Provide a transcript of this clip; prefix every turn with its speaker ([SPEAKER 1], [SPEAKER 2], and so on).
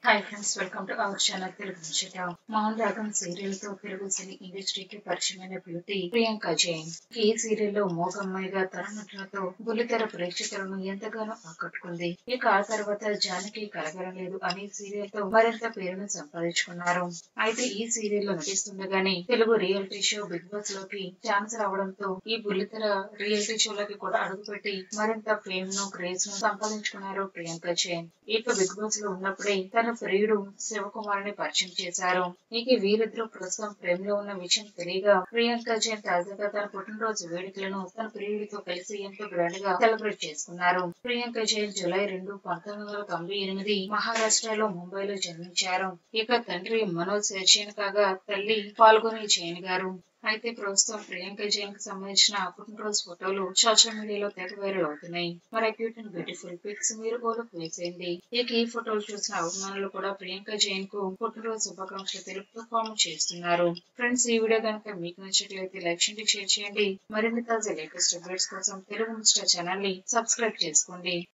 [SPEAKER 1] hi friends welcome to our channel Telugu ముచ్చట మౌన్ రాగం serial తో తెలుగు సినీ ఇండస్ట్రీకి పరిచయమైన బ్యూటీ ప్రియాంక జైన్ ఈ సీరియల్ లో మోగమ్మాయిగా తన నటనతో బుల్లితెర ప్రేక్షకులను ఎంతగానో ఆకట్టుకుంది ఇక ఆ తర్వాత జానకి కలగరలేదు అనే సీరియల్ తో మరింత పేరును సంపాదించుకున్నారు అయితే ఈ సీరియల్ లో నటిస్తుండగానే Telugu reality show Bigg Boss లోకి ఛాన్స్ రావడంతో ఈ బుల్లితెర రియాలిటీ షోలకి కూడా అడుగుపెట్టి మరింత ఫేమ్ ను క్రేజ్ ను సంపాదించుకున్నారు ప్రియాంక జైన్ ఇక బిగ్ బాస్ లో ఉన్నప్పుడే తన ప్రియుడు శివకుమార్ని పరిచయం చేశారు ఇక వీరిద్దరూ ప్రస్తుతం ప్రేమ్ లో ఉన్న విషయం తెలియగా ప్రియాంక జైన్ తాజాగా తన పుట్టినరోజు వేడుకలను తన ప్రియుడితో కలిసి ఎంతో గ్రాండ్ గా సెలబ్రేట్ చేసుకున్నారు ప్రియాంక జైన్ జూలై రెండు పంతొమ్మిది వందల తొంభై ఎనిమిది మహారాష్ట్రలో ముంబైలో జన్మించారు ఇక తండ్రి మనోజ్ జైన్ కాగా తల్లి పాల్గొని జైన్ గారు అయితే ప్రస్తుతం ప్రియాంక జైన్ కి సంబంధించిన పుట్టినరోజు ఫోటోలు సోషల్ మీడియాలో తెగ వైరల్ అవుతున్నాయి మరి క్యూట్ అండ్ బ్యూటిఫుల్ పిక్స్ మీరు కూడా వేసేయండి ఇక ఈ ఫోటోలు చూసిన అభిమానులు కూడా ప్రియాంక జైన్ కు పుట్టినరోజు శుభాకాంక్షలు తెలుపుతూ కామెంట్ చేస్తున్నారు ఫ్రెండ్స్ ఈ వీడియో కనుక మీకు నచ్చినట్లయితే లైక్ చేయండి షేర్ చేయండి మరిన్ని తాజా లేటెస్ట్ అప్డేట్స్ కోసం తెలుగు మిస్టర్ ఛానల్ ని సబ్స్క్రైబ్ చేసుకోండి